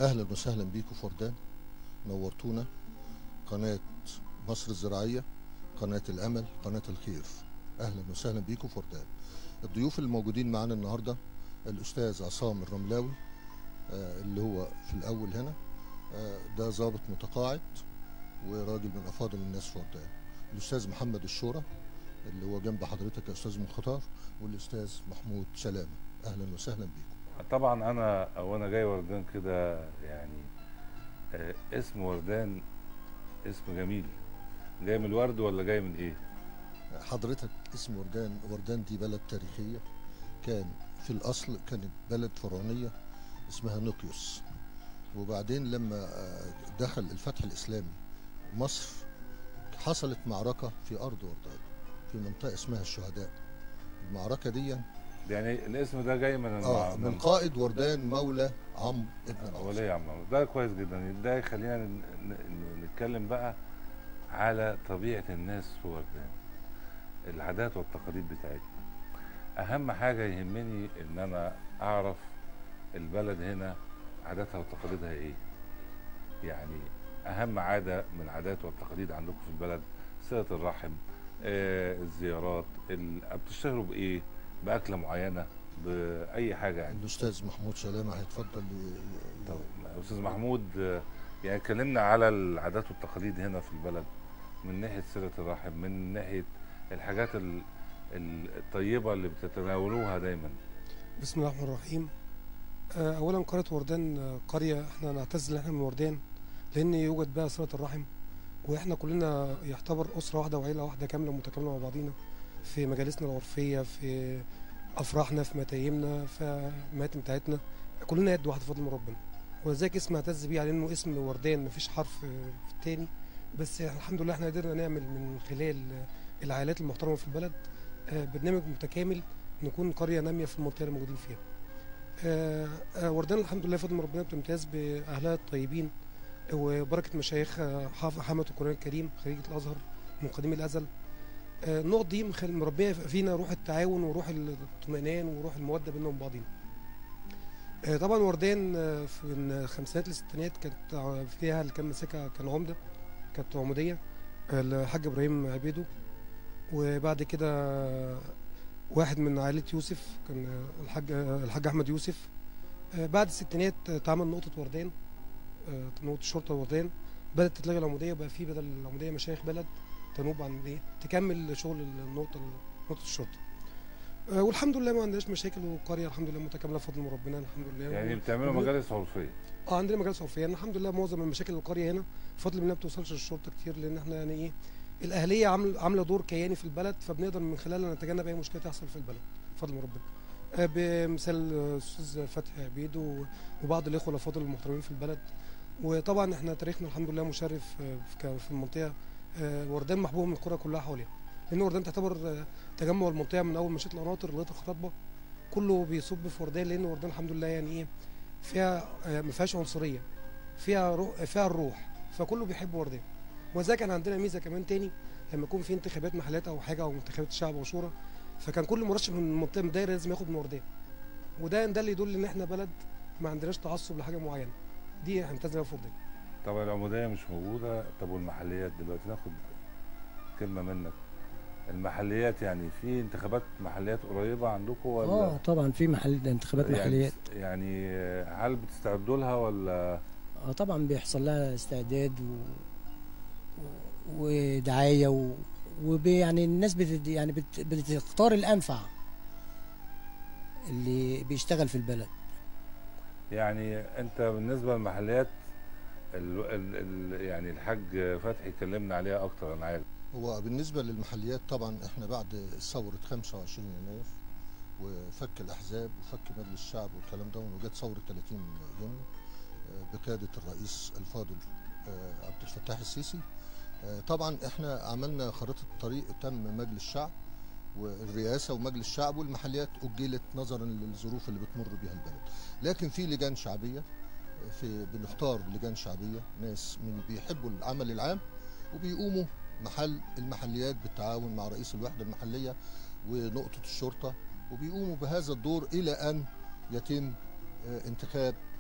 اهلا وسهلا بيكم في وردان نورتونا قناه مصر الزراعيه قناه الامل قناه الخير اهلا وسهلا بيكم في وردان الضيوف اللي موجودين معانا النهارده الاستاذ عصام الرملاوي آه، اللي هو في الاول هنا آه، ده ضابط متقاعد وراجل من افاضل الناس في وردان الاستاذ محمد الشورى اللي هو جنب حضرتك يا استاذ مختار والاستاذ محمود سلامه اهلا وسهلا بيكم طبعا انا وانا جاي وردان كده يعني آه، اسم وردان اسم جميل جاي من الورد ولا جاي من ايه حضرتك اسم وردان وردان دي بلد تاريخية كان في الأصل كانت بلد فرعونية اسمها نوكيوس وبعدين لما آه، دخل الفتح الإسلامي مصر حصلت معركة في أرض وردان في منطقة اسمها الشهداء المعركة دي يعني الاسم ده جاي من آه من قائد وردان مولى عمرو ابن العاص وليه يا عم عمرو؟ ده كويس جدا ده يخلينا ن- ن- نتكلم بقى على طبيعة الناس في وردان العادات والتقاليد بتاعتنا أهم حاجة يهمني إن أنا أعرف البلد هنا عاداتها وتقاليدها إيه يعني أهم عادة من العادات والتقاليد عندكم في البلد صلة الرحم آه الزيارات ال- بتشتغلوا بإيه بأكلة معينة بأي حاجة يعني الأستاذ محمود سلامة هيتفضل ي- ي- طب استاذ محمود آه، يعني اتكلمنا على العادات والتقاليد هنا في البلد من ناحيه صله الرحم من ناحيه الحاجات ال- ال- الطيبه اللي بتتناولوها دايما بسم الله الرحمن الرحيم آه، اولا قريه وردان آه، قريه احنا نعتز ان احنا من وردان لان يوجد بها صله الرحم واحنا كلنا يعتبر اسره واحده وعيله واحده كامله متكامله مع بعضينا في مجالسنا العرفيه في افراحنا في متايمنا في المآتم بتاعتنا كلنا يد واحده بفضل من ربنا ولذلك اسم اعتز بيه على انه اسم وردان مفيش حرف آه، في التاني بس الحمد لله احنا قدرنا نعمل من خلال آه، العائلات المحترمه في البلد آه، برنامج متكامل نكون قريه ناميه في المنطقه اللي موجودين فيها. آه، آه، وردان الحمد لله فضل من ربنا بتمتاز باهلها الطيبين وبركه مشايخها حافظ حامة القران الكريم خريجه الازهر من قديم الازل. آه، النقط دي مخل- مربيه فينا روح التعاون وروح الاطمئنان وروح الموده بيننا وبين بعضينا. آه، طبعا وردان آه، في من الخمسينات للستينات كانت ع- فيها اللي كان ماسكها كان عمده كانت عموديه آه، الحاج ابراهيم عبيدو وبعد كده واحد من عائلة يوسف كان آه، الحاج آه، الحاج أحمد يوسف آه، بعد الستينات آه، اتعمل نقطة وردان آه، نقطة شرطة وردان بدأت تتلغي العمودية وبقى في بدل العمودية مشايخ بلد تنوب عن ايه تكمل شغل النقطة نقطة الشرطة آه، والحمد لله ما عندناش مشاكل والقرية الحمد لله متكاملة بفضل من ربنا الحمد لله يعني بتعملوا مجالس عرفيه اه عندنا مجال عرفيه يعني الحمد لله معظم المشاكل القريه هنا بفضل الله ما بتوصلش للشرطه كتير لان احنا يعني ايه الاهليه عامله عامله دور كياني في البلد فبنقدر من خلالها نتجنب اي مشكله تحصل في البلد بفضل من ربنا آه، بمثال آه، استاذ فتحي عبيد و- وبعض الاخوه الافاضل المحترمين في البلد وطبعا احنا تاريخنا الحمد لله مشرف آه، في ك- في المنطقه آه، وردان محبوبه من القرى كلها حواليها لان وردان تعتبر آه، تجمع المنطقه من اول مشيت القناطر لغايه الخطبه كله بيصب في وردان لان وردان الحمد لله يعني ايه فيها آه، ما فيهاش عنصريه فيها روح فيها الروح فكله بيحب وردان وذلك كان عندنا ميزه كمان تاني لما يكون في انتخابات محلات او حاجه او انتخابات شعب او شورى فكان كل مرشح من المنطقه من الدايره لازم ياخد من وردان وده ده اللي يدل ان احنا بلد ما عندناش تعصب لحاجه معينه دي احنا امتازنا بيها في وردان طب العموديه مش موجوده طب والمحليات دلوقتي ناخد كلمه منك المحليات يعني في انتخابات محليات قريبه عندكم ولا اه طبعا في محل انتخابات يعني محليات يعني هل بتستعدوا لها ولا اه طبعا بيحصل لها استعداد و... و- ودعايه و... وب... يعني الناس بت... يعني بت... بتختار الانفع اللي بيشتغل في البلد يعني انت بالنسبه للمحليات ال ال ال يعني الحاج فتحي كلمنا عليها اكتر انا عارف هو بالنسبة للمحليات طبعا احنا بعد ثورة 25 يناير وفك الأحزاب وفك مجلس الشعب والكلام ده وجت ثورة 30 يونيو آه، بقيادة الرئيس الفاضل آه، عبد الفتاح السيسي آه، طبعا احنا عملنا خريطة طريق تم مجلس الشعب والرئاسة ومجلس الشعب والمحليات أجلت نظرا للظروف اللي بتمر بها البلد لكن في لجان شعبية آه، في بنختار لجان شعبية ناس من بيحبوا العمل العام وبيقوموا محل المحليات بالتعاون مع رئيس الوحدة المحلية ونقطة الشرطة وبيقوموا بهذا الدور إلى أن يتم آه، انتخاب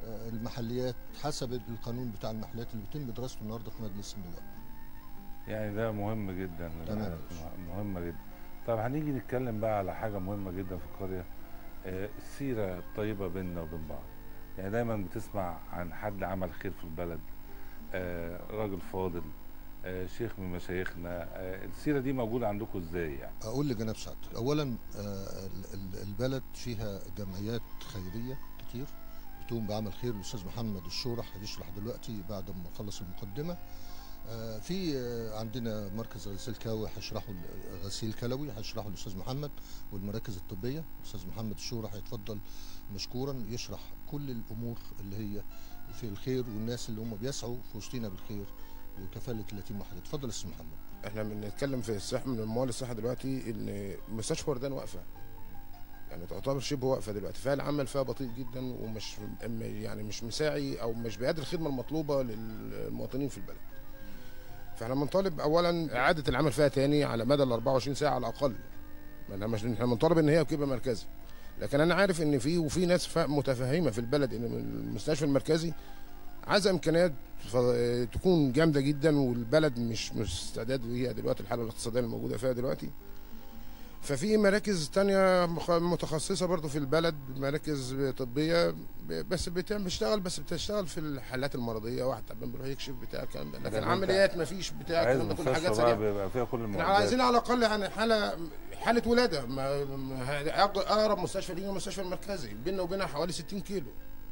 آه، المحليات حسب القانون بتاع المحليات اللي بيتم دراسته النهارده في مجلس النواب يعني ده مهم جدا تمام. مهمة جدا طب هنيجي نتكلم بقى على حاجة مهمة جدا في القرية آه، السيرة الطيبة بيننا وبين بعض يعني دايما بتسمع عن حد عمل خير في البلد آه، راجل فاضل آه، شيخ من مشايخنا آه، السيرة دي موجودة عندكم ازاي يعني اقول لجناب سعادتك اولا آه، ال- ال- البلد فيها جمعيات خيريه كتير بتقوم بعمل خير الاستاذ محمد الشورح هيشرح دلوقتي بعد ما اخلص المقدمه آه، في آه، عندنا مركز غسيل كلوي هيشرحه ال- غسيل كلوي هيشرحه الاستاذ محمد والمراكز الطبيه الاستاذ محمد الشورح هيتفضل مشكورا يشرح كل الامور اللي هي في الخير والناس اللي هم بيسعوا في وسطينا بالخير وكفاله اليتيم واحد اتفضل يا استاذ محمد احنا بنتكلم في الصحه من موال الصحه دلوقتي ان مستشفى وردان واقفه يعني تعتبر شبه واقفه دلوقتي فيها العمل فيها بطيء جدا ومش يعني مش مساعي او مش بيأدي الخدمه المطلوبه للمواطنين في البلد فاحنا بنطالب اولا اعاده العمل فيها تاني على مدى ال 24 ساعه على الاقل ما احنا مش احنا بنطالب ان هي تبقى مركزي لكن انا عارف ان في وفي ناس فا- متفهمه في البلد ان المستشفى المركزي عايزه امكانيات ف- تكون جامده جدا والبلد مش مش استعداد هي دلوقتي الحاله الاقتصاديه الموجوده فيها دلوقتي ففي مراكز تانية مخ- متخصصة برضو في البلد مراكز طبية ب- بس بتعمل بتشتغل بس بتشتغل في الحالات المرضية واحد تعبان بيروح يكشف بتاع الكلام ده لكن لكن أنت عمليات مفيش بتاع عايز الكلام ده كل حاجات مستشفى بقى سريعة بيبقى فيها كل احنا المعدات عايزين على الاقل يعني حاله حاله ولاده ما ما- اقرب مستشفى لينا المستشفى المركزي بيننا وبينها حوالي 60 كيلو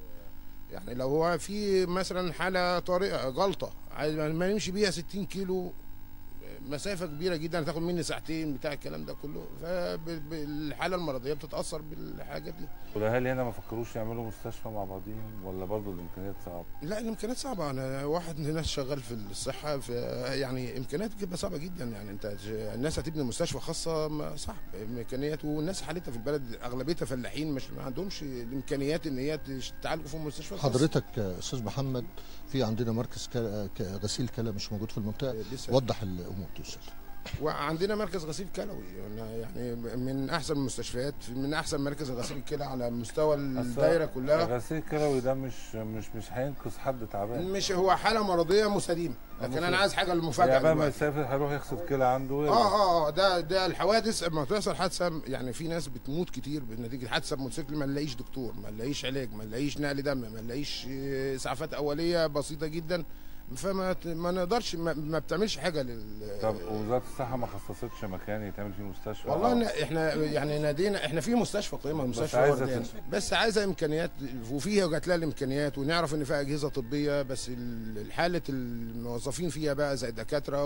يعني لو هو في مثلا حاله طارئه جلطه عايز ما نمشي بيها 60 كيلو مسافه كبيره جدا هتاخد مني ساعتين بتاع الكلام ده كله فالحاله المرضيه بتتاثر بالحاجات دي والاهالي هنا ما فكروش يعملوا مستشفى مع بعضهم ولا برضه الامكانيات صعبه لا الامكانيات صعبه انا واحد من الناس شغال في الصحه في يعني امكانيات بتبقى صعبه جدا يعني انت الناس هتبني مستشفى خاصه ما صعب امكانيات والناس حالتها في البلد اغلبيتها فلاحين مش ما عندهمش الامكانيات ان هي تش- تعالجوا في مستشفى خاص. حضرتك يا استاذ محمد في عندنا مركز كلا- ك- غسيل كلى مش موجود في المنطقه لسه وضح الامور دي يا استاذ وعندنا مركز غسيل كلوي يعني من احسن المستشفيات من احسن مراكز غسيل الكلى على مستوى الدايره كلها الغسيل الكلوي ده مش مش مش هينقذ حد تعبان مش هو حاله مرضيه مستديمه لكن انا عايز حاجه المفاجاه يعني بقى ما دلوقتي. يسافر هيروح يغسل كلى عنده ويرجع. اه اه اه ده ده الحوادث اما تحصل حادثه يعني في ناس بتموت كتير بنتيجه حادثه بموتوسيكل ما نلاقيش دكتور ما نلاقيش علاج ما نلاقيش نقل دم ما نلاقيش آه، اسعافات اوليه بسيطه جدا فما ت- ما نقدرش ما, ما بتعملش حاجه لل طب وزاره الصحه ما خصصتش مكان يتعمل فيه مستشفى والله أو- إن- احنا يعني نادينا احنا في مستشفى قيمه مستشفى عايزة وردان تن- بس عايزه امكانيات وفيها جات لها الامكانيات ونعرف ان فيها اجهزه طبيه بس ال- حاله الموظفين فيها بقى زي الدكاتره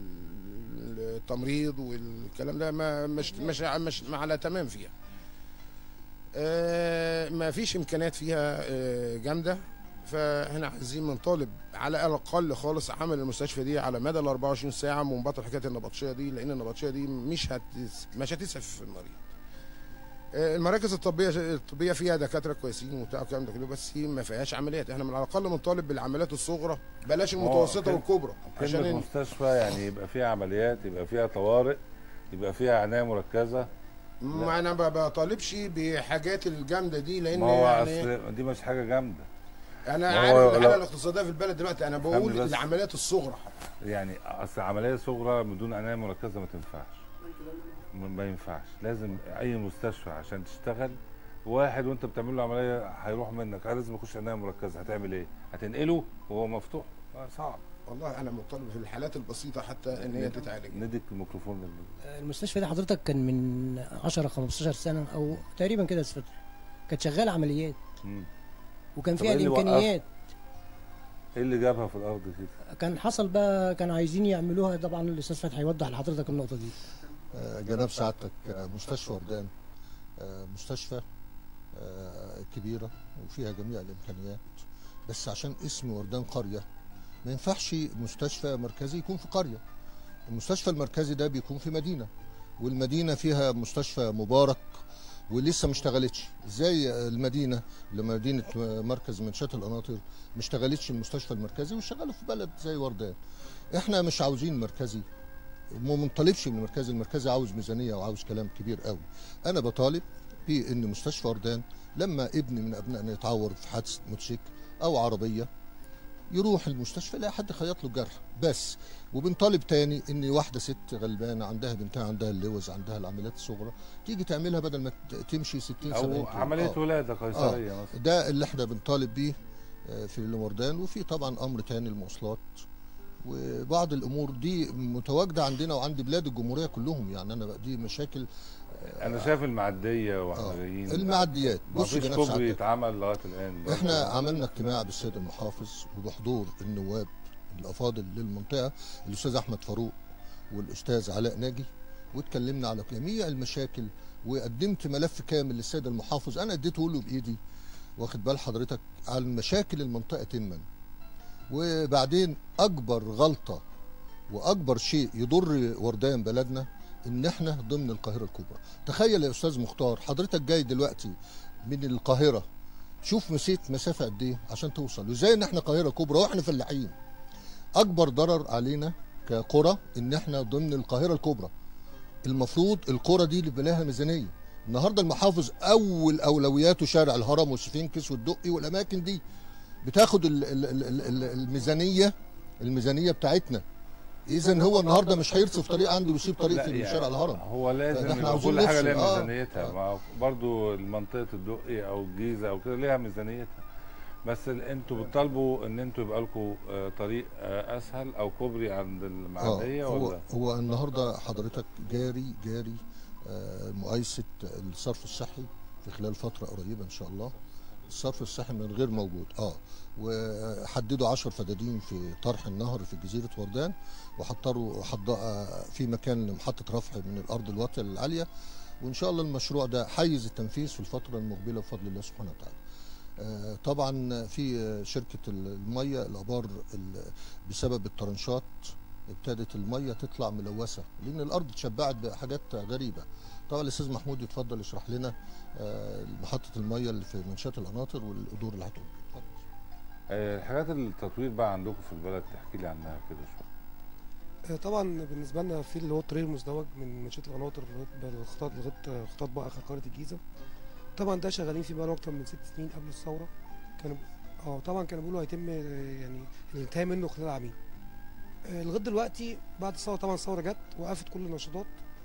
والتمريض والكلام ده ما مش مش مش ما على تمام فيها آه، ما فيش امكانيات فيها آه، جامده فاحنا عايزين بنطالب على الاقل خالص عمل المستشفى دي على مدى ال 24 ساعه ونبطل حكايه النبطشيه دي لان النبطشيه دي مش هتس مش هتسعف المريض. آه، المراكز الطبيه الطبيه فيها دكاتره كويسين وبتاع الكلام ده كله بس هي ما فيهاش عمليات احنا من على الاقل بنطالب بالعمليات الصغرى بلاش هو المتوسطه كل- والكبرى عشان كلمه ال- مستشفى يعني يبقى فيها عمليات يبقى فيها طوارئ يبقى فيها عنايه مركزه ما انا ما بطالبش بحاجات الجامده دي لان ما هو يعني اصل دي مش حاجه جامده انا ما عارف هو الحاله لو- الاقتصاديه في البلد دلوقتي انا فهمني بقول بس. العمليات الصغرى يعني اصل عمليه صغرى بدون عنايه مركزه ما تنفعش ما ما ينفعش لازم اي مستشفى عشان تشتغل واحد وانت بتعمل له عمليه هيروح منك لازم يخش عنايه مركزه هتعمل ايه؟ هتنقله وهو مفتوح آه، صعب والله انا مطالب في الحالات البسيطه حتى ان هي تتعالج نديك الميكروفون لل- المستشفى دي حضرتك كان من 10 15 سنه او تقريبا كده فتره كانت شغاله عمليات مم. وكان طب فيها إيه اللي الامكانيات ايه اللي جابها في الارض كده؟ كان حصل بقى كانوا عايزين يعملوها طبعا الاستاذ فتحي هيوضح لحضرتك النقطه دي آه، جناب سعادتك آه، مستشفى وردان آه، مستشفى آه، كبيرة وفيها جميع الإمكانيات بس عشان اسم وردان قرية ما ينفعش مستشفى مركزي يكون في قرية المستشفى المركزي ده بيكون في مدينة والمدينة فيها مستشفى مبارك ولسه ما اشتغلتش زي المدينة لمدينة مركز منشات القناطر ما اشتغلتش المستشفى المركزي واشتغلوا في بلد زي وردان احنا مش عاوزين مركزي وما بنطالبش من المركزي المركزي عاوز ميزانيه وعاوز كلام كبير قوي انا بطالب في ان مستشفى وردان لما ابن من ابنائنا يتعور في حادث موتوسيكل او عربيه يروح المستشفى يلاقي حد خيط له جرح بس وبنطالب تاني ان واحده ست غلبانه عندها بنتها عندها اللوز عندها العمليات الصغرى تيجي تعملها بدل ما ت- تمشي 60 70 او كيلو. عمليه آه. ولاده قيصريه مثلا ده اللي احنا بنطالب بيه آه، في المردان وفي طبعا امر تاني المواصلات وبعض الامور دي متواجده عندنا وعند بلاد الجمهوريه كلهم يعني انا بقى دي مشاكل انا شايف المعديه واحنا آه. جايين المعديات ما بص فيش جناب كوبري سعادتك يتعمل لغايه الان احنا عملنا اجتماع بالسيد المحافظ وبحضور النواب الافاضل للمنطقه الاستاذ احمد فاروق والاستاذ علاء ناجي واتكلمنا على جميع المشاكل وقدمت ملف كامل للسيد المحافظ انا اديته له بايدي واخد بال حضرتك على مشاكل المنطقه تما وبعدين اكبر غلطه واكبر شيء يضر وردان بلدنا ان احنا ضمن القاهره الكبرى تخيل يا استاذ مختار حضرتك جاي دلوقتي من القاهره شوف مسيت مسافه قد ايه عشان توصل وازاي ان احنا قاهره كبرى واحنا فلاحين اكبر ضرر علينا كقرى ان احنا ضمن القاهره الكبرى المفروض القرى دي اللي بلاها ميزانيه النهارده المحافظ اول اولوياته شارع الهرم والسفنكس والدقي والاماكن دي بتاخد ال ال ال ال ال الميزانيه الميزانيه بتاعتنا اذا هو النهارده مش هيرصف طريق عنده ويسيب طريق لا في يعني شارع الهرم هو لازم فإحنا يبقى عاوزين كل حاجه نفصل. ليها آه. ميزانيتها آه. ما برضو منطقه الدقي او الجيزه او كده ليها ميزانيتها بس ال- انتوا بتطالبوا ان انتوا يبقى لكم آه، طريق آه، اسهل او كوبري عند المعديه هو ولا هو النهارده حضرتك جاري جاري آه، مقايسه الصرف الصحي في خلال فتره قريبه ان شاء الله الصرف الصحي من غير موجود اه وحددوا 10 فدادين في طرح النهر في جزيره وردان وحضروا حض- آه، في مكان لمحطه رفع من الارض الواطيه العاليه وان شاء الله المشروع ده حيز التنفيذ في الفتره المقبله بفضل الله سبحانه وتعالى آه، طبعا في آه، شركه الميه الابار ال- بسبب الترنشات ابتدت الميه تطلع ملوثه لان الارض اتشبعت بحاجات غريبه طبعا الاستاذ محمود يتفضل يشرح لنا آه، محطه الميه اللي في منشاه القناطر والقدور اللي هتقوم اتفضل. آه، الحاجات التطوير بقى عندكم في البلد تحكي لي عنها كده شويه آه، طبعا بالنسبه لنا في اللي هو الطريق المزدوج من منشاه القناطر لغايه الخطاط لغايه خطاط بقى اخر قريه الجيزه طبعا ده شغالين فيه بقى اكتر من ست سنين قبل الثوره كانوا اه طبعا كانوا بيقولوا هيتم آه، يعني الانتهاء منه خلال عامين آه، لغايه دلوقتي بعد الثوره طبعا الثوره جت وقفت كل النشاطات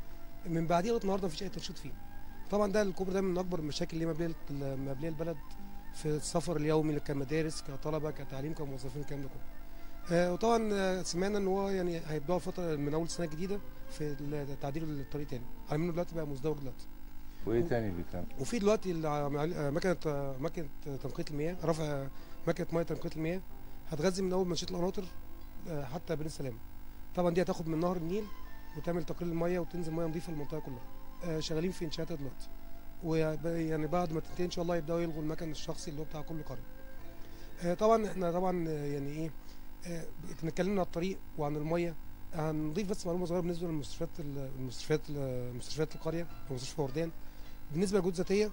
من بعديها لغايه النهارده مفيش اي تنشيط فيه طبعا ده الكوبري ده من اكبر المشاكل اللي مبليه مبليه البلد في السفر اليومي كمدارس كطلبه كتعليم كموظفين الكلام ده كله آه، وطبعا آه، سمعنا ان هو يعني هيبداوا فتره من اول السنه الجديده في ال- تعديل الطريق تاني على منه دلوقتي بقى مزدوج دلوقتي وايه تاني بيتم وفي دلوقتي الع- آه، مكنه آه، مكنه تنقيه المياه رفع آه، مكنه ميه تنقيه المياه هتغذي من اول منشاه القناطر آه، حتى بني السلام طبعا دي هتاخد من نهر النيل وتعمل تقليل الميه وتنزل ميه نظيفه للمنطقه كلها آه، شغالين في انشاءاتها دلوقتي ويعني بعد ما تنتهي ان شاء الله يبداوا يلغوا المكن الشخصي اللي هو بتاع كل قريه آه، طبعا احنا طبعا آه، يعني ايه آه، احنا اتكلمنا عن الطريق وعن الميه هنضيف بس معلومه صغيره بالنسبه للمستشفيات ال- المستشفيات ال- مستشفيات القريه او مستشفى وردان بالنسبه للجهود الذاتيه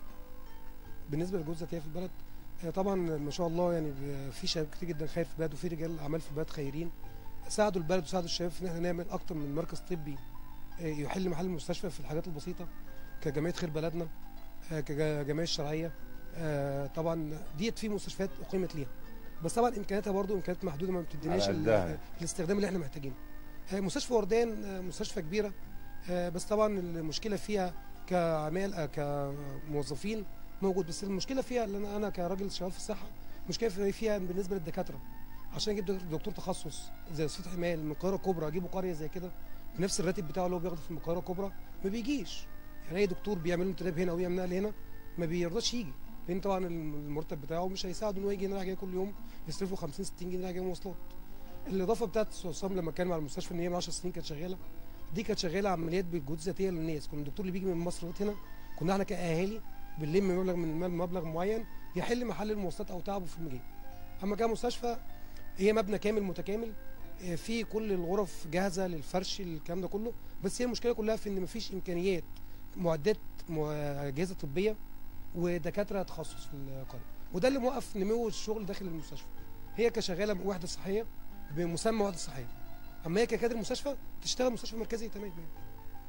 بالنسبه للجهود الذاتيه في البلد آه، طبعا ما شاء الله يعني ب- في شباب كتير جدا خير في البلد وفي رجال اعمال في البلد خيرين ساعدوا البلد وساعدوا الشباب في ان احنا نعمل اكتر من مركز طبي آه، يحل محل المستشفى في الحاجات البسيطه كجمعيه خير بلدنا آه، كجمعيه الشرعيه آه، طبعا ديت في مستشفيات اقيمت ليها بس طبعا امكانياتها برضو امكانيات محدوده ما بتديناش على ال- قدها. الاستخدام اللي احنا محتاجينه آه، مستشفى وردان آه، مستشفى كبيره آه، بس طبعا المشكله فيها كعمال آه، كموظفين موجود بس المشكله فيها ان انا انا كراجل شغال في الصحه المشكله في- فيها بالنسبه للدكاتره عشان اجيب دك- دكتور تخصص زي فتحي مال من القاهره الكبرى اجيبه قريه زي كده بنفس الراتب بتاعه اللي هو بياخده في القاهره الكبرى ما بيجيش يعني اي دكتور بيعمل له انتداب هنا او يعمل نقل هنا ما بيرضاش يجي لان طبعا المرتب بتاعه مش هيساعده ان هو يجي هنا رايح جاي كل يوم يصرف له 50 60 جنيه رايح جاي مواصلات الاضافه بتاعت استاذ عصام لما كان مع المستشفى ان هي من 10 سنين كانت شغاله دي كانت شغاله عمليات بالجهود الذاتيه للناس كنا الدكتور اللي بيجي من مصر لغايه هنا كنا احنا كاهالي بنلم مبلغ من المال مبلغ معين يحل محل المواصلات او تعبه في المجال اما كان مستشفى هي مبنى كامل متكامل آه، في كل الغرف جاهزه للفرش الكلام ده كله بس هي المشكله كلها في ان مفيش امكانيات معدات م- اجهزه طبيه ودكاتره تخصص في القريه وده اللي موقف نمو الشغل داخل المستشفى هي كشغاله وحده صحيه بمسمى وحده صحيه اما هي ككادر مستشفى تشتغل مستشفى مركزي تمام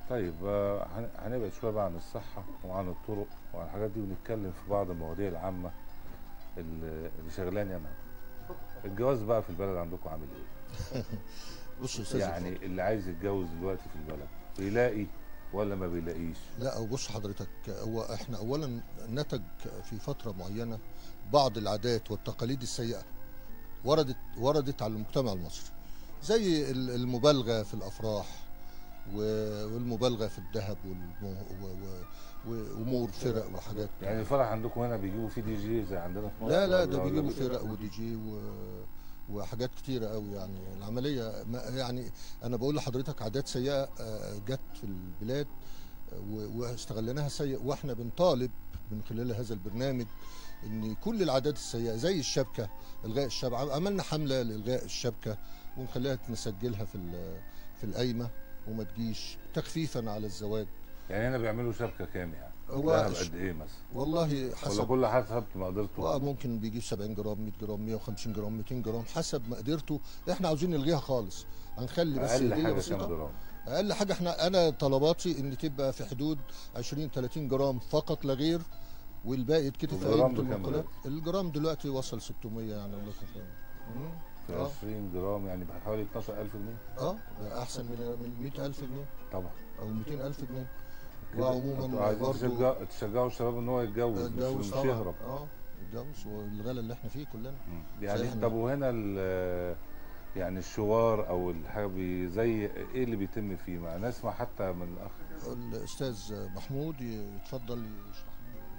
طيب آه، هن- هنبعد شويه بقى عن الصحه وعن الطرق وعن الحاجات دي ونتكلم في بعض المواضيع العامه اللي اللي شغلاني انا الجواز بقى في البلد عندكم عامل ايه؟ بص يا استاذ يعني اللي عايز يتجوز دلوقتي في البلد بيلاقي ولا ما بيلاقيش؟ لا أو بص حضرتك هو احنا اولا نتج في فتره معينه بعض العادات والتقاليد السيئه وردت وردت على المجتمع المصري زي ال- المبالغه في الافراح و- والمبالغه في الذهب والم- و- و- وامور فرق وحاجات يعني الفرح عندكم هنا بيجيبوا فيه دي جي زي عندنا في مصر لا لا ولا- ده ولا بيجيبوا بيجيبوا- فرق ودي جي و... وحاجات كتيرة قوي يعني العملية ما يعني أنا بقول لحضرتك عادات سيئة آه، جت في البلاد آه، و- واستغلناها سيء واحنا بنطالب من خلال هذا البرنامج ان كل العادات السيئة زي الشبكة الغاء الشبكة عملنا حملة لإلغاء الشبكة ونخليها نسجلها في ال- في القايمة وما تجيش تخفيفا على الزواج يعني هنا بيعملوا شبكه كام يعني؟ هو دهب الش- قد ايه مثلا؟ والله ولا حسب كل حسب مقدرته؟ اه ممكن بيجيب 70 جرام 100 جرام 150 جرام 200 جرام حسب مقدرته احنا عاوزين نلغيها خالص هنخلي بس اقل هدية حاجه كام بسيطة. جرام؟ اقل حاجه احنا انا طلباتي ان تبقى في حدود 20 30 جرام فقط لا غير والباقي يتكتب في والجرام قائمه بكام المنقولات الجرام دلوقتي وصل 600 يعني الله يكون في عونه. مم. في اه 20 جرام يعني بحوالي 12000 جنيه اه ده احسن من من 100000 جنيه طبعا او 200000 جنيه كده وعموما انتوا عايزين برضو تشجعوا تشجعوا الشباب ان هو يتجوز مش, اتجوز مش طبعا يهرب اه اتجوز والغلا اللي احنا فيه كلنا مم. يعني إحنا. طب وهنا ال- يعني الشوار او الحاجه بي زي ايه اللي بيتم فيه ما نسمع حتى من الاخ الاستاذ محمود يتفضل يشرح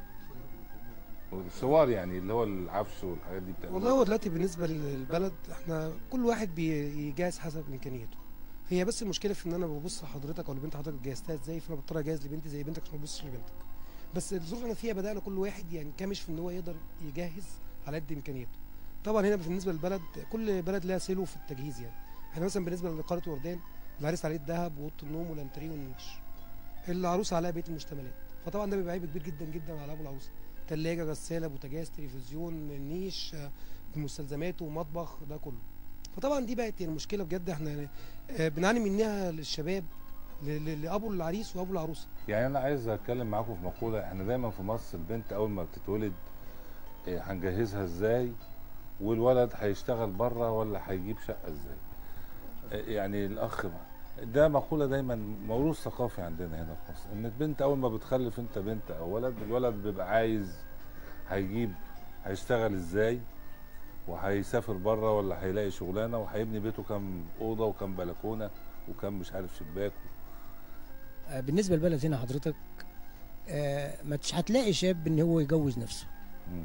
لنا الشوار يعني اللي هو العفش والحاجات دي بتعمل والله هو دلوقتي بالنسبه للبلد احنا كل واحد بيجهز حسب امكانياته هي بس المشكله في ان انا ببص لحضرتك او لبنت حضرتك جهزتها ازاي فانا بضطر اجهز لبنتي زي بنتك عشان ما ابصش لبنتك بس الظروف اللي انا فيها بدانا كل واحد يعني كامش في ان هو يقدر يجهز على قد امكانياته طبعا هنا بالنسبه للبلد كل بلد لها سلو في التجهيز يعني احنا مثلا بالنسبه لقريه وردان العريس عليه الذهب واوضه النوم والانتريه والنيش العروسه عليها بيت المشتملات فطبعا ده بيبقى عيب كبير جدا جدا على ابو العروسه ثلاجه غساله بوتاجاز تلفزيون نيش آه، مستلزماته مطبخ ده كله فطبعا دي بقت يعني مشكله بجد احنا آه، بنعاني منها للشباب ل- ل- لابو العريس وابو العروسه يعني انا عايز اتكلم معاكم في مقوله احنا دايما في مصر البنت اول ما بتتولد إيه، هنجهزها ازاي والولد هيشتغل بره ولا هيجيب شقه ازاي إيه، يعني الاخ ده مقوله دايما موروث ثقافي عندنا هنا في مصر ان البنت اول ما بتخلف انت بنت او ولد الولد بيبقى عايز هيجيب هيشتغل ازاي وهيسافر بره ولا هيلاقي شغلانه وهيبني بيته كام اوضه وكام بلكونه وكام مش عارف شباك آه، بالنسبه للبلد هنا حضرتك آه، ما مش هتلاقي شاب ان هو يجوز نفسه مم.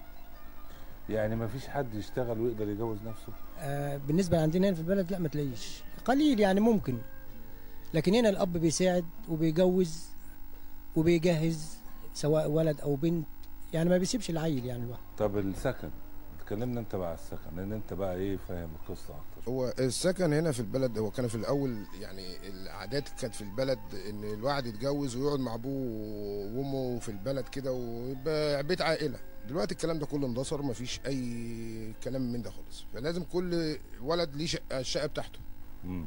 يعني ما فيش حد يشتغل ويقدر يجوز نفسه آه، بالنسبه عندنا هنا في البلد لا ما تلاقيش قليل يعني ممكن لكن هنا الاب بيساعد وبيجوز وبيجهز سواء ولد او بنت يعني ما بيسيبش العيل يعني الواحد طب السكن اتكلمنا انت بقى على السكن لان انت بقى ايه فاهم القصه اكتر هو السكن هنا في البلد هو كان في الاول يعني العادات كانت في البلد ان الواحد يتجوز ويقعد مع ابوه وامه في البلد كده ويبقى بيت عائله دلوقتي الكلام ده كله اندثر مفيش اي كلام من ده خالص فلازم كل ولد ليه شقه الشقه بتاعته مم.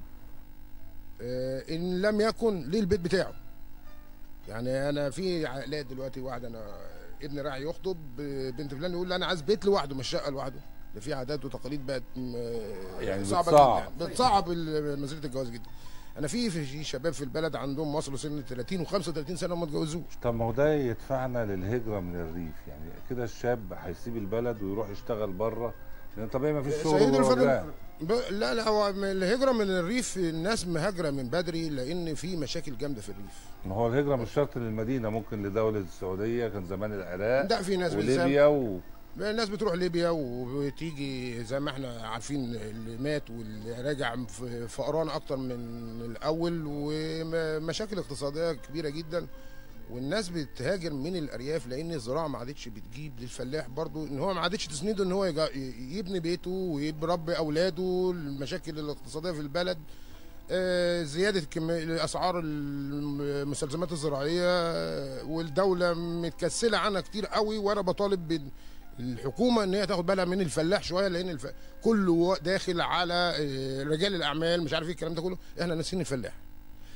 آه، ان لم يكن ليه البيت بتاعه يعني انا في عائلات دلوقتي واحد انا ابني راح يخطب بنت فلان يقول لي انا عايز بيت لوحده مش شقه لوحده ده في عادات وتقاليد بقت م- يعني صعبه بتصعب. جدا بتصعب ال- مسيره الجواز جدا انا في في شباب في البلد عندهم وصلوا سن 30 و35 سنه وما اتجوزوش طب ما هو ده يدفعنا للهجره من الريف يعني كده الشاب هيسيب البلد ويروح يشتغل بره لان طبيعي ما فيش شغل سيد جوه الفضل البلد. ب... لا لا هو من الهجره من الريف الناس مهاجره من بدري لان في مشاكل جامده في الريف ما هو الهجره مش شرط للمدينه ممكن لدوله السعوديه كان زمان العراق ده في ناس بتسافر وليبيا و... الناس بتروح ليبيا وتيجي زي ما احنا عارفين اللي مات واللي راجع في فقران اكتر من الاول ومشاكل اقتصاديه كبيره جدا والناس بتهاجر من الارياف لان الزراعه ما عادتش بتجيب للفلاح برضو ان هو ما عادتش تسنده ان هو يجا- يبني بيته ويربي اولاده المشاكل الاقتصاديه في البلد آه، زياده كمية اسعار المستلزمات الزراعيه آه، والدوله متكسله عنها كتير قوي وانا بطالب بال- الحكومه ان هي تاخد بالها من الفلاح شويه لان الف... كله داخل على آه، رجال الاعمال مش عارف ايه الكلام ده كله احنا ناسيين الفلاح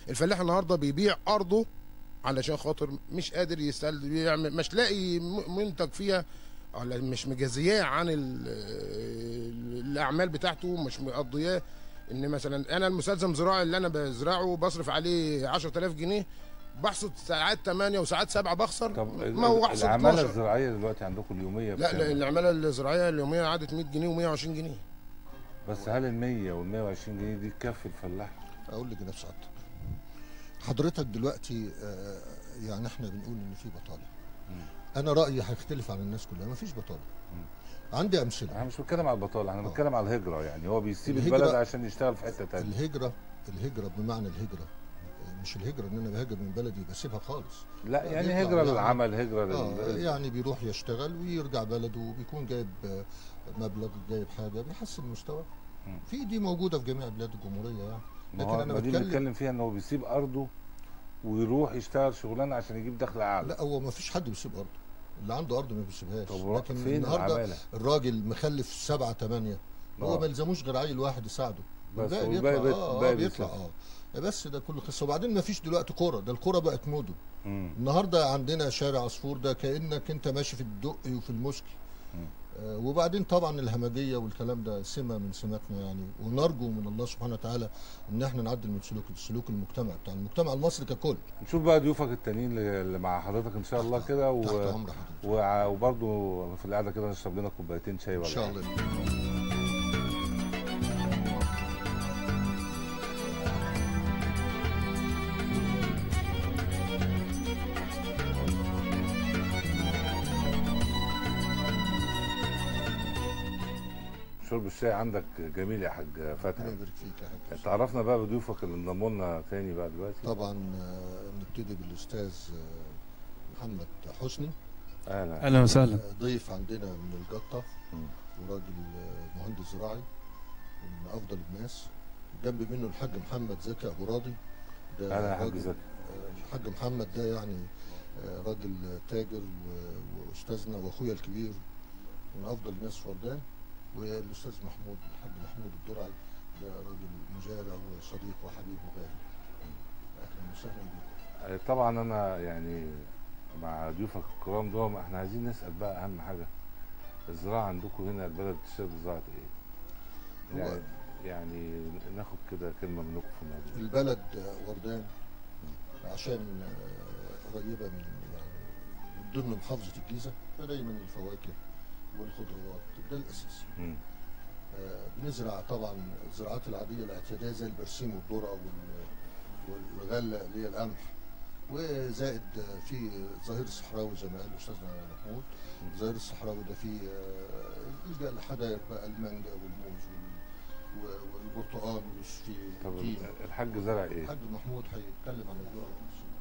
الفلاح النهارده بيبيع ارضه علشان خاطر مش قادر يستل يعمل مش لاقي م- منتج فيها ولا مش مجازياه عن ال- الاعمال بتاعته مش مقضياه ان مثلا انا المستلزم زراعي اللي انا بزرعه بصرف عليه 10000 جنيه بحصد ساعات 8 وساعات 7 بخسر طب ما هو احسن العماله 12 الزراعيه دلوقتي عندكم اليوميه لا بكام؟ لا العماله الزراعيه اليوميه عادت 100 جنيه و120 جنيه بس هل ال 100 وال 120 جنيه دي تكفي الفلاح؟ اقول لك نفس سعادتك حضرتك دلوقتي آه، يعني احنا بنقول ان في بطاله مم. انا رايي هيختلف عن الناس كلها ما فيش بطاله عندي امثله انا مش بتكلم على البطاله انا آه. بتكلم على الهجره يعني هو بيسيب الهجرة- البلد عشان يشتغل في حته تانية الهجره الهجره بمعنى الهجره مش الهجره ان انا بهاجر من بلدي بسيبها خالص لا يعني بيطلع هجره يعني- للعمل هجره اه لل يعني بيروح يشتغل ويرجع بلده وبيكون جايب آه، مبلغ جايب حاجه بيحسن مستواه مم. في دي موجوده في جميع بلاد الجمهوريه يعني ما لكن هو أنا ما دي بتكلم- بنتكلم فيها ان هو بيسيب ارضه ويروح يشتغل شغلانه عشان يجيب دخل اعلى لا هو ما فيش حد بيسيب ارضه اللي عنده ارض ما بيسيبهاش طب لكن فين النهارده العماله؟ الراجل مخلف سبعة تمانية هو آه. ما يلزموش غير عيل واحد يساعده بس والباقي والباقي بيطلع بيت- اه, آه الباقي بيطلع بيصرف. اه بس ده كله قصه وبعدين ما فيش دلوقتي كوره ده الكوره بقت مدن مم. النهارده عندنا شارع عصفور ده كانك انت ماشي في الدقي وفي المسكي مم. آه وبعدين طبعا الهمجيه والكلام ده سمه من سماتنا يعني ونرجو من الله سبحانه وتعالى ان احنا نعدل من سلوك سلوك المجتمع بتاع المجتمع المصري ككل نشوف بقى ضيوفك التانيين اللي اللي مع حضرتك ان شاء الله كده تحت و... امر حضرتك وع- وبرضه في القعده كده نشرب لنا كوبايتين شاي ان ولا شاء حاجة. الله شرب الشاي عندك جميل يا حاج ربنا فتحي يبارك فيك يا حاج تعرفنا بقى بضيوفك اللي انضموا لنا تاني بقى دلوقتي طبعا آه، نبتدي بالاستاذ آه، محمد حسني اهلا اهلا وسهلا آه، ضيف عندنا من الجطه مم. وراجل آه، مهندس زراعي ومن افضل الناس جنب منه الحاج محمد زكي ابو راضي ده اهلا يا حاج راجل- زكي آه، الحاج محمد ده يعني آه، راجل تاجر و- واستاذنا واخويا الكبير من افضل الناس في وردان والاستاذ محمود الحاج محمود الدرعي ده راجل مزارع وصديق وحبيب وغالي اهلا وسهلا بكم آه، طبعا انا يعني مع ضيوفك الكرام دول احنا عايزين نسال بقى اهم حاجه الزراعه عندكم هنا البلد بتشتغل بزراعه ايه؟ هو- يعني يعني ناخد كده كلمه منكم في الموضوع البلد آه، وردان عشان آه، قريبه من يعني من ضمن محافظه الجيزه فدايما الفواكه والخضروات ده الاساسي مم. آه، بنزرع طبعا الزراعات العاديه الاعتياديه زي البرسيم والذره وال- والغله اللي هي القمح وزائد آه، في ظهير الصحراوي زي ما قال استاذنا محمود ظهير الصحراوي ده فيه آه، الحدائق بقى المانجا والموز وال- و- والبرتقال والشفير طب والتين الحاج زرع ايه؟ الحاج محمود هيتكلم عن الذره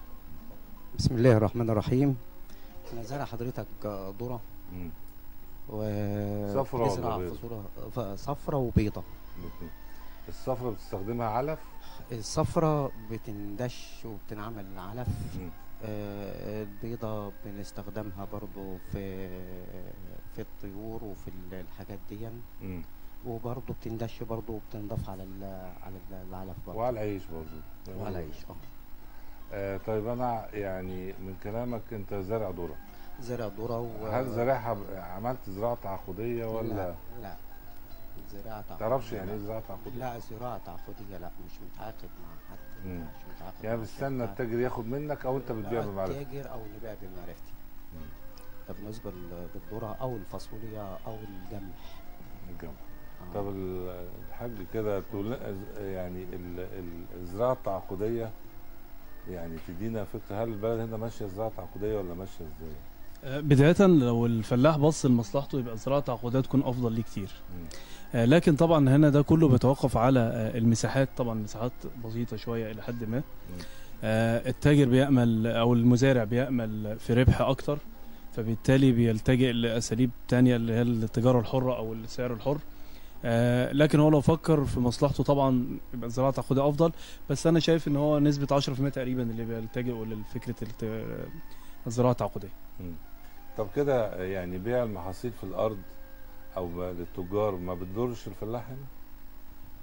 بسم الله الرحمن الرحيم انا زارع حضرتك ذره مم. و صفرا ولا بنزرع بيضة؟ فصولة ف- صفرا وبيضة الاتنين. الصفرة بتستخدمها علف الصفرا بتندش وبتنعمل علف مم. آه، البيضة بنستخدمها برضو في في الطيور وفي ال- الحاجات دي مم. وبرضو بتندش برضو وبتنضاف على ال- على ال- العلف برضو وعلى العيش برضه وعلى العيش اه آه طيب انا يعني من كلامك انت زارع ذره زرع ذرة و... هل زارعها ب- عملت زراعه تعاقديه ولا لا لا زراعة تعرفش تعاقدية يعني ايه لا. زراعه تعاقديه؟ لا زراعة تعاقدية لا مش متعاقد مع حد مم. مش متعاقد يعني مع بتستنى شركة. التاجر ياخد منك او انت بتبيع لا، بمعرفتك التاجر او نبيع بمعرفتي ده بالنسبة لل- للذرة او الفاصوليا او الجمح الجمع آه. طب ال- الحاج كده تقول لنا يعني ال- ال- الزراعه التعاقديه يعني تدينا فكره هل البلد هنا ماشيه زراعه تعاقديه ولا ماشيه ازاي؟ آه، بداية لو الفلاح بص لمصلحته يبقى زراعة تعاقدات تكون أفضل ليه كتير مم. آه، لكن طبعا هنا ده كله بيتوقف على آه، المساحات طبعا مساحات بسيطة شوية إلى حد ما آه، التاجر بيأمل أو المزارع بيأمل في ربح أكتر فبالتالي بيلتجئ لأساليب تانية اللي هي التجارة الحرة أو السعر الحر آه، لكن هو لو فكر في مصلحته طبعا يبقى الزراعة التعاقدية أفضل بس أنا شايف إن هو نسبة 10% تقريبا اللي بيلتجئوا لفكرة الت- الزراعة التعاقدية مم. طب كده يعني بيع المحاصيل في الارض او ب- للتجار ما بتضرش الفلاح هنا؟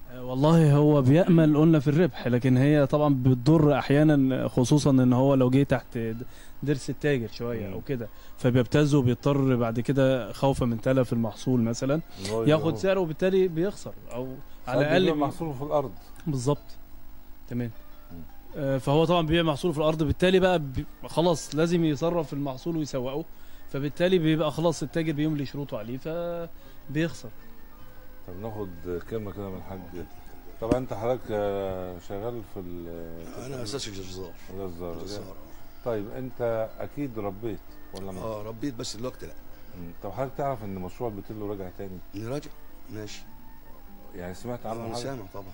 آه، والله هو بيأمل قلنا في الربح لكن هي طبعا بتضر احيانا خصوصا ان هو لو جه تحت درس التاجر شويه مم. او كده فبيبتز وبيضطر بعد كده خوفا من تلف المحصول مثلا إن هو ياخد يبيعه. سعره وبالتالي بيخسر او على ساعات الاقل بيبيع بي- محصوله في الارض بالظبط تمام مم. آه، فهو طبعا بيبيع محصوله في الارض بالتالي بقى بي خلاص لازم يصرف في المحصول ويسوقه فبالتالي بيبقى خلاص التاجر بيملي شروطه عليه فبيخسر طب ناخد كلمه كده من الحاج طبعا انت حضرتك آه، شغال في ال- انا اساسي جزار الجزار جزار طيب انت اكيد ربيت ولا ما اه ربيت بس دلوقتي لا مم. طب حضرتك تعرف ان مشروع البتلو رجع تاني نراجع ماشي يعني سمعت عنه انا حاجه سامع طبعا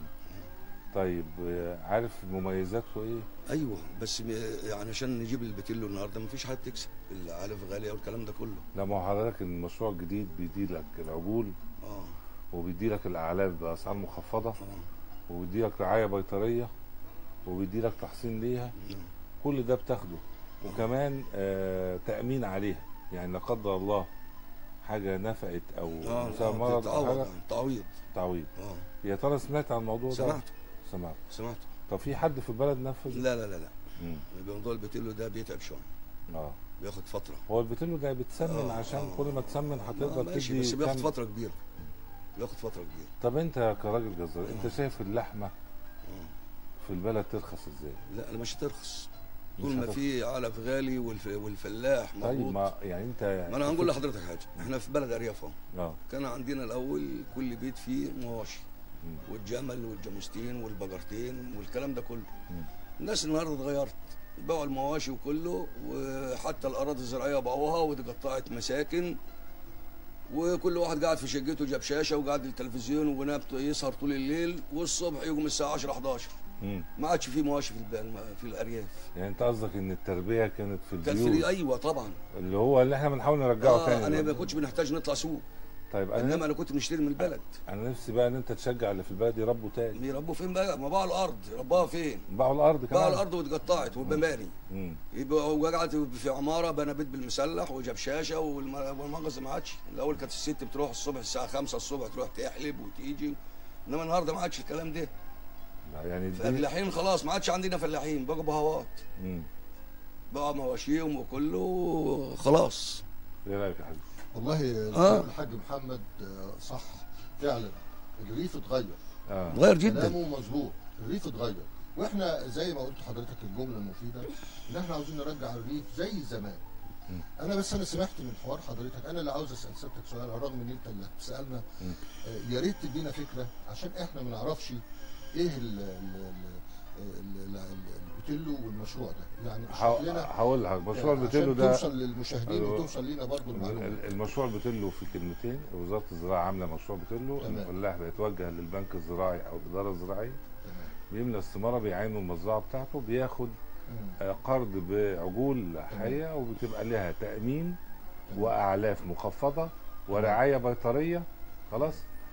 طيب آه، عارف مميزاته ايه ايوه بس م- يعني عشان نجيب البتيلو النهارده مفيش حد تكسب العلف غاليه والكلام ده كله لا ما هو حضرتك المشروع الجديد بيدي لك العجول اه وبيدي لك الاعلاف باسعار مخفضه اه وبيدي لك رعايه بيطريه وبيدي لك تحصين ليها نعم. كل ده بتاخده وكمان آه تامين عليها يعني لا قدر الله حاجه نفقت او اه بسبب مرض او تعوض حاجه آه، تعويض تعويض اه يا ترى سمعت عن الموضوع ده سمعت سمعت سمعت طب في حد في البلد نفذ لا لا لا لا مم. موضوع البتيلو ده بيتعب شويه اه بياخد فتره هو البتلو ده بتسمن آه، عشان آه. كل ما تسمن آه، هتقدر ماشي تدي بس بياخد كم- فتره كبيره بياخد فتره كبيره طب انت كراجل جزار انت آه. شايف اللحمه اه في البلد ترخص ازاي؟ لا مش هترخص مش طول ما هترخص. في علف غالي والف... والفلاح طيب موجود ما يعني انت ما انا هنقول لحضرتك حاجه احنا في بلد ارياف اهو اه كان عندنا الاول كل بيت فيه مواشي مم. والجمل والجاموستين والبقرتين والكلام ده كله مم. الناس النهارده اتغيرت باعوا المواشي وكله وحتى الاراضي الزراعيه باعوها واتقطعت مساكن وكل واحد قاعد في شقته جاب شاشه وقاعد التلفزيون ونام يسهر طول الليل والصبح يقوم الساعه 10 11 مم. ما عادش في مواشي في الب- في الارياف يعني انت قصدك ان التربيه كانت في كان البيوت في ايوه طبعا اللي هو اللي احنا بنحاول نرجعه آه تاني انا ده. ما كنتش بنحتاج نطلع سوق طيب انما انا انا كنت بنشتري من البلد انا نفسي بقى ان انت تشجع اللي في البلد يربوا تاني بيربوا فين بقى ما باعوا الارض رباها فين باعوا الارض كمان باعوا الارض واتقطعت والمباني مم. يبقى هو قاعد في عماره بنى بيت بالمسلح وجاب شاشه والم- والمغزى ما عادش الاول كانت الست بتروح الصبح الساعه 5 الصبح تروح تحلب وتيجي انما النهارده ما عادش الكلام ده لا، يعني دي فلاحين خلاص ما عادش عندنا فلاحين بقوا بهوات مم. بقى مواشيهم وكله خلاص ايه رايك يا حاج والله آه. الحاج محمد آه، صح فعلا الريف اتغير اه اتغير جدا كلامه مظبوط الريف اتغير واحنا زي ما قلت لحضرتك الجمله المفيده ان احنا عاوزين نرجع الريف زي زمان مم. انا بس انا سمعت من حوار حضرتك انا اللي عاوز اسال سيادتك سؤال على الرغم ان انت اللي بتسالنا مم. آه، يا ريت تدينا فكره عشان احنا ما نعرفش ايه ال- ال- ال- ال- ال- البتلو والمشروع ده يعني اشرح لنا هقول لك مشروع عشان البتلو ده توصل للمشاهدين أيوة. وتوصل لينا برضو المعلومه ال- المشروع بتلو في كلمتين وزاره الزراعه عامله مشروع بتلو تمام. الفلاح بيتوجه للبنك الزراعي او الاداره الزراعيه تمام. بيملى استماره بيعينوا المزرعه بتاعته بياخد مم. آه، قرض بعجول حيه وبتبقى لها تامين تمام. واعلاف مخفضه ورعايه بيطريه خلاص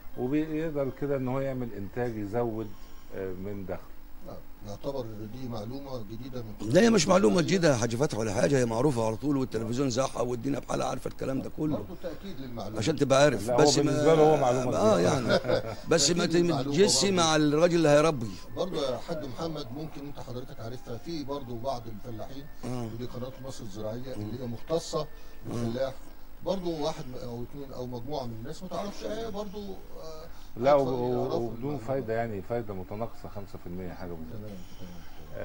وبيقدر كده ان هو يعمل انتاج يزود آه، من دخل آه، يعتبر دي معلومه جديده من لا هي مش معلومه جديده يا حاج فتحي ولا حاجه هي معروفه على طول والتلفزيون زاحها والدنيا بحالها عارفه الكلام ده كله برضه تاكيد للمعلومه عشان تبقى عارف لا، هو بس بالنسبة له هو معلومة اه جديدة. يعني بس ما أكيد المعلومة تجسي برضه. مع الراجل اللي هيربي برضه يا حاج محمد ممكن انت حضرتك عارفها في برضه بعض الفلاحين آه. ودي قناه مصر الزراعيه اللي هي مختصه بالفلاح برضه واحد او اثنين او مجموعه من الناس ما تعرفش ايه برضه آه، لا أطفال وب- يعرفوا وبدون المعلومة. فايده يعني فايده متناقصه 5% حاجه تمام بسيطه تمام تمام.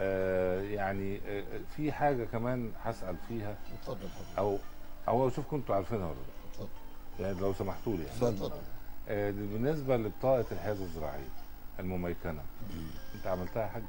آه يعني آه في حاجه كمان هسال فيها اتفضل حضرتك او او اشوف كنتوا عارفينها ولا لا اتفضل يعني لو سمحتوا لي يعني. اتفضل آه بالنسبه لبطاقه الحيازه الزراعيه المميكنه انت عملتها يا حاج؟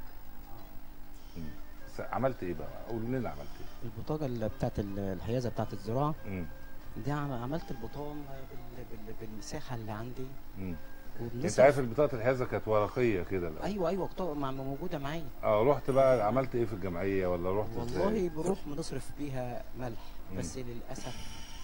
مم. س- عملت ايه بقى؟ قول لنا عملت ايه؟ البطاقة اللي بتاعت ال- الحيازة بتاعت الزراعة مم. دي عم- عملت البطاقة بال- بال- بالمساحة اللي عندي مم. انت وبنسبة- عارف بطاقه الحيازه كانت ورقيه كده الأول. ايوه ايوه بطاقة مع- موجودة معايا اه رحت بقى عملت ايه في الجمعيه ولا رحت ازاي؟ والله بروح بنصرف بيها ملح مم. بس للاسف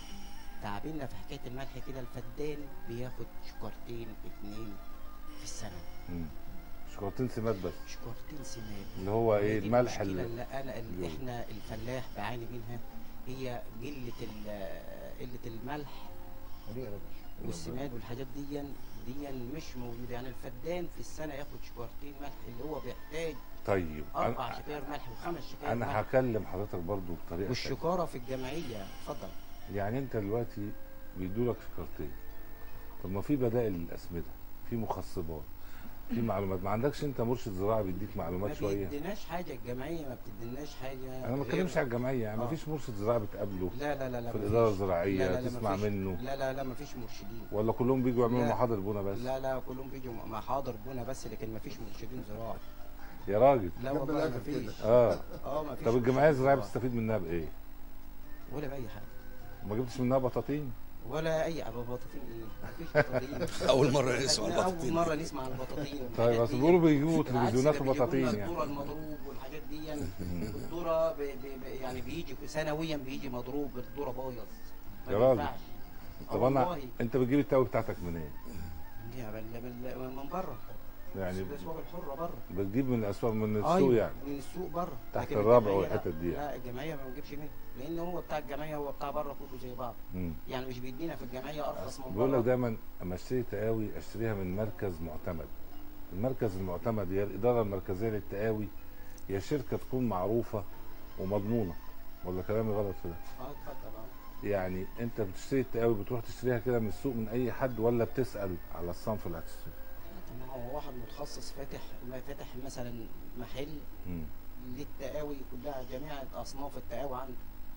تعبنا في حكايه الملح كده الفدان بياخد شكارتين اتنين في السنه مم. شكرتين سمات بس شكارتين سماد اللي هو هي ايه دي الملح المشكلة اللي اللي انا اللي اللي- احنا الفلاح بعاني منها هي قله ال- قله الملح والسماد والحاجات دي دي مش موجوده يعني الفدان في السنه ياخد شكارتين ملح اللي هو بيحتاج طيب اربع انا شكاير ملح وخمس شكاير ملح انا هكلم حضرتك برضو بطريقه تانية. والشكاره في الجمعيه اتفضل يعني انت دلوقتي بيدوا لك شكارتين طب ما في بدائل للاسمده في مخصبات في معلومات ما عندكش انت مرشد زراعي بيديك معلومات ما شويه بيديناش حاجه الجمعيه ما بتديناش حاجه انا ما غير- بتكلمش على الجمعيه يعني ما آه. فيش مرشد زراعي بتقابله لا لا لا لا في مفيش. الاداره الزراعيه لا لا لا تسمع مفيش. منه لا لا لا ما فيش مرشدين ولا كلهم بيجوا يعملوا لا. محاضر بنا بس لا لا كلهم بيجوا محاضر بنا بس لكن ما فيش مرشدين زراعي يا راجل لا جنب والله ما الآخر فيش كده. اه اه ما فيش طب الجمعيه الزراعيه مرشدين بتستفيد منها بايه؟ زراعي. ولا باي حاجه ما جبتش منها بطاطين ولا اي أبو بطاطين ايه مفيش بطاطين اول مره نسمع اول البطاطين مره نسمع عن البطاطين طيب والحاجات بس دي. بيقولوا بيجيبوا بالعكس تلفزيونات ده بيجيبوا وبطاطين لنا يعني الذره المضروب والحاجات دي الذره ب- ب- ب- يعني بيجي سنويا بيجي مضروب الذره بايظ ما يا راجل. بينفعش. آه طب انا والله. انت بتجيب التاوي بتاعتك منين؟ يا بل بل من بره يعني الاسواق الحره بره بتجيب من الاسواق من السوق أيوة، يعني من السوق بره تحت لكن الرابع الجمعية والحتت لا. دي. لا الجمعيه ما بنجيبش منه لان هو بتاع الجمعيه هو بتاع بره كله زي بعض مم. يعني مش بيدينا في الجمعيه ارخص من بيقول لك بره دايما اما اشتري تقاوي اشتريها من مركز معتمد المركز المعتمد هي الاداره المركزيه للتقاوي هي شركه تكون معروفه ومضمونه ولا كلامي غلط في ده اه اتفضل اه يعني انت بتشتري التقاوي بتروح تشتريها كده من السوق من اي حد ولا بتسال على الصنف اللي هتشتريه ما هو واحد متخصص فاتح ما فاتح مثلا محل مم. للتقاوي كلها جميع اصناف التقاوي عنده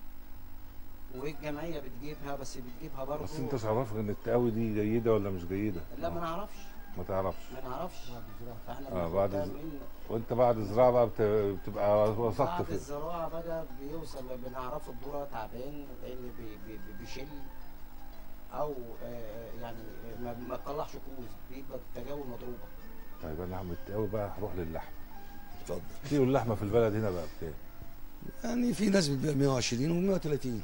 والجمعيه بتجيبها بس بتجيبها برضه بس انت عرفك ان التقاوي دي جيده ولا مش جيده لا ما نعرفش ما تعرفش ما نعرفش فاحنا آه، بناخد بعد ده ز- من- وانت بعد الزراعه بقى بت- بتبقى وثقت بعد في الزراعه بقى بيوصل بنعرف الذره تعبان لان بي بي بي- بيشل او آه، يعني ما ما تطلعش كوز بيبقى التجاوز مضروبه طيب انا هعمل التقاوي بقى هروح للحمه اتفضل كيلو اللحمه في البلد هنا بقى بكام يعني في ناس بتبيع 120 و 130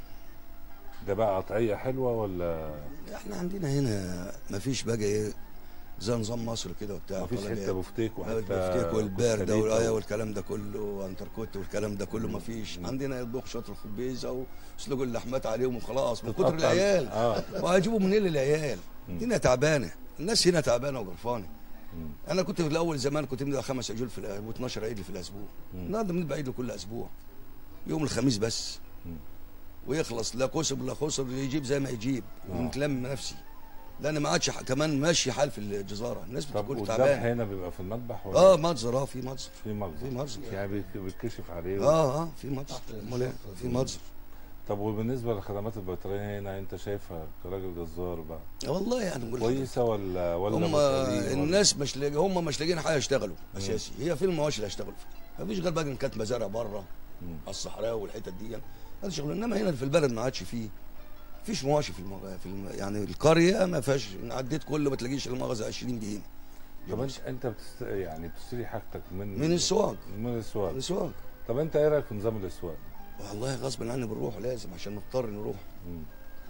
ده بقى قطعيه حلوه ولا احنا عندنا هنا ما فيش بقى ايه زي نظام مصر كده وبتاع مفيش طالع حته بفتيك وحته البفتيك والبرده كفتة والايه و- والكلام ده كله وانتركوت والكلام ده كله ما فيش مم. عندنا يطبخ شطر خبيزه وسلقوا اللحمات عليهم وخلاص من كتر تتقطع- العيال اه وهيجيبوا منين للعيال مم. الدنيا تعبانه الناس هنا تعبانه وقرفانه مم. انا كنت في الاول زمان كنت بنبدا خمس عجول في الأ- و12 عيد في الاسبوع مم. النهارده بنبدا عيد كل اسبوع يوم الخميس بس مم. ويخلص لا كسب لا خسر يجيب زي ما يجيب آه. ونتلم نفسي لان ما عادش ح- كمان ماشي حال في الجزاره الناس طب بتكون والذبح تعبانه هنا بيبقى في المذبح ولا اه مجزر اه في مجزر في مجزر في مجزر يعني بيك- بيتكشف عليه اه اه في مجزر تحت امال ايه الشفرة في دي. مجزر طب وبالنسبه للخدمات البيطريه هنا انت شايفها كراجل جزار بقى والله يعني نقول لك كويسه ولا ولا هم مسؤولين ولا- الناس مش لاقي هم مش لاقيين حاجه يشتغلوا مم. اساسي هي في المواشي اللي هيشتغلوا فيها مفيش غير بقى ان كانت مزارع بره مم. على الصحراء والحتت دي هذا شغل انما هنا في البلد ما عادش فيه فيش مواشي في المغ... في الم... يعني القريه ما فيهاش عديت كله ما تلاقيش المغازه 20 بهيمه طب انت انت بتست... يعني بتشتري حاجتك من من السواق من السواق السواق طب انت ايه رايك في نظام الاسواق؟ والله غصب عني بنروح لازم عشان نضطر نروح مم.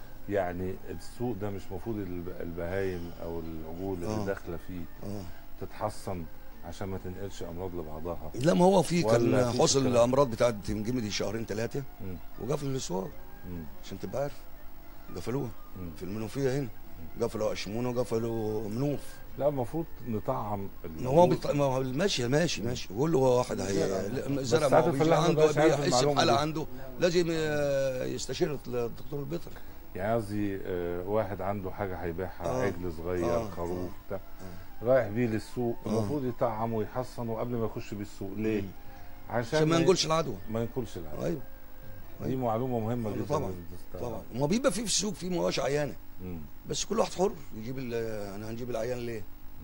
يعني السوق ده مش المفروض الب- البهايم او العجول اللي آه. داخله فيه اه تتحصن عشان ما تنقلش امراض لبعضها لا ما هو في كان ولا فيش حصل الكلام؟ الامراض بتاعت جمدي شهرين ثلاثه مم. وقفلوا الاسواق مم. عشان تبقى عارف قفلوها مم. في المنوفيه هنا قفلوا اشمونه وقفلوا منوف لا المفروض نطعم ما هو بيط... ما هو ماشي ماشي ماشي بقول له هو واحد هي لا، زرع ما ساعات هو بيجي الفلاح ما عنده بيبقاش عارف بيحس المعلومة بحاله دي. عنده لازم آه، يستشير الدكتور البيطري يعني قصدي آه، واحد عنده حاجه هيبيعها آه. عجل صغير آه. خروف بتاع رايح بيه للسوق آه. المفروض يطعم ويحصن قبل ما يخش بيه السوق ليه؟ مم. عشان عشان ما ي- نقولش العدوى ما ينقلش العدوى ايوه دي معلومه مهمه أيوة جدا طبعاً. لازم تستوعب. طبعا ما بيبقى في في السوق في مواشي عيانه مم. بس كل واحد حر يجيب ال- انا هنجيب العيان ليه؟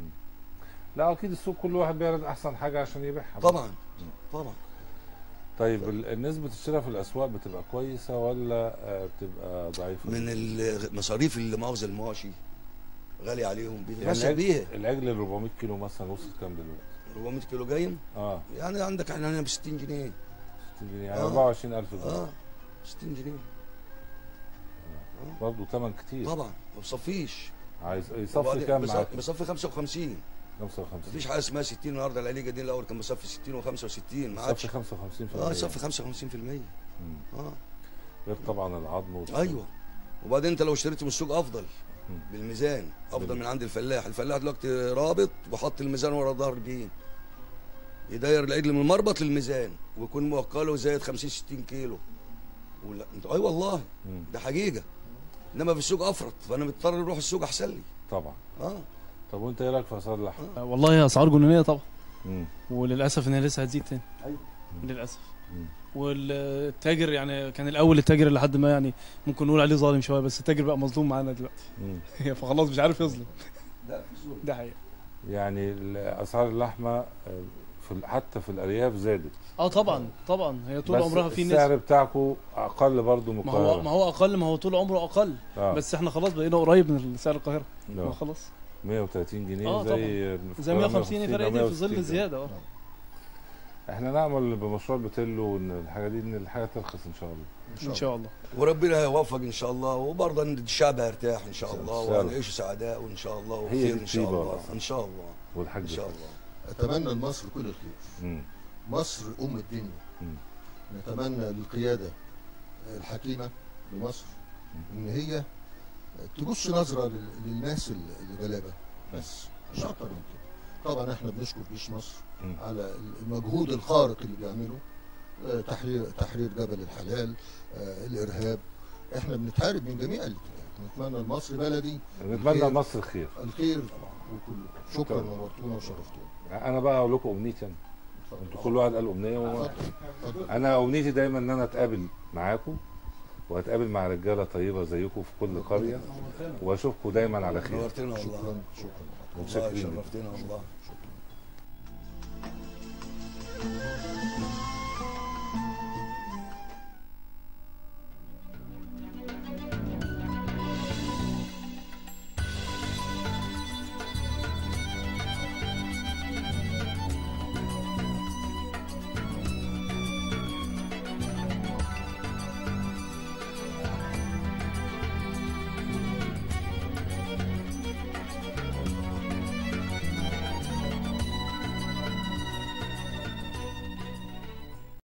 لا اكيد السوق كل واحد بيعرض احسن حاجه عشان يبيعها طبعا طبعا طيب ال- نسبه الشراء في الاسواق بتبقى كويسه ولا آه، بتبقى ضعيفه من المصاريف اللي مؤاخذه المواشي غالي عليهم يعني بيتمشى العجل, بيها العجل ال 400 كيلو مثلا وصل كام دلوقتي؟ 400 كيلو جايم اه يعني عندك احنا هنا ب 60 جنيه 60 جنيه يعني آه. 24000 جنيه اه 60 جنيه برضه ثمن كتير طبعا ما بصفيش عايز يصفي وبعدين كام بص- معاك؟ بصفي 55 55 مفيش حاجه اسمها 60 النهارده العليقه دي الاول كان بصفي 60 و65 ما عادش صفي 55% اه يصفي 55% مم. اه غير طبعا العظم والت- ايوه وبعدين انت لو اشتريت من السوق افضل مم. بالميزان افضل بال- من عند الفلاح الفلاح دلوقتي رابط وحط الميزان ورا ظهر البين يداير العجل من المربط للميزان ويكون موكله زايد 50 60 كيلو ولا انت اي والله مم. ده حقيقه انما في السوق افرط فانا مضطر اروح السوق احسن لي طبعا اه طب وانت ايه رايك في اسعار اللحم؟ آه، والله هي اسعار جنونيه طبعا مم. وللاسف ان هي لسه هتزيد تاني أيوة. للاسف مم. والتاجر يعني كان الاول التاجر لحد ما يعني ممكن نقول عليه ظالم شويه بس التاجر بقى مظلوم معانا دلوقتي مم. فخلاص مش عارف يظلم لا في السوق ده حقيقه يعني ال- اسعار اللحمه آه، في ال- حتى في الارياف زادت اه طبعا طبعا هي طول بس عمرها في السعر ناس بتاعكم اقل برضو من ما هو ما هو اقل ما هو طول عمره اقل آه. بس احنا خلاص بقينا قريب من سعر القاهره آه. ما خلاص 130 جنيه آه، زي زي 150 فرق دي في ظل 160. الزياده اه احنا نعمل بمشروع بتلو ان الحاجه دي ان الحاجه ترخص ان شاء الله ان شاء الله وربنا هيوفق ان شاء الله وبرضه إن الشعب هيرتاح ان شاء الله إن شاء الله. وهنعيش سعداء وان شاء الله هي وخير دي ان شاء الطيبة الله والله. ان شاء الله والحاج ان شاء الله اتمنى لمصر كل الخير مم. مصر ام الدنيا مم. نتمنى للقياده الحكيمه لمصر ان هي تبص نظره لل- للناس ال- الغلابه بس مش اكتر من كده طبعا احنا بنشكر جيش مصر مم. على المجهود الخارق اللي بيعمله آه، تحرير تحرير جبل الحلال آه، الارهاب احنا بنتحارب من جميع الاتجاهات نتمنى لمصر بلدي نتمنى الخير. لمصر الخير الخير وكله شكرا نورتونا وشرفتونا انا بقى اقول لكم امنيتي انا انتوا كل واحد قال امنيه و... اتفضل اتفضل انا امنيتي دايما ان انا اتقابل معاكم واتقابل مع رجاله طيبه زيكم في كل قريه واشوفكم دايما على خير نورتنا والله شكرا شكرا والله متشكرين. شرفتنا والله شكرا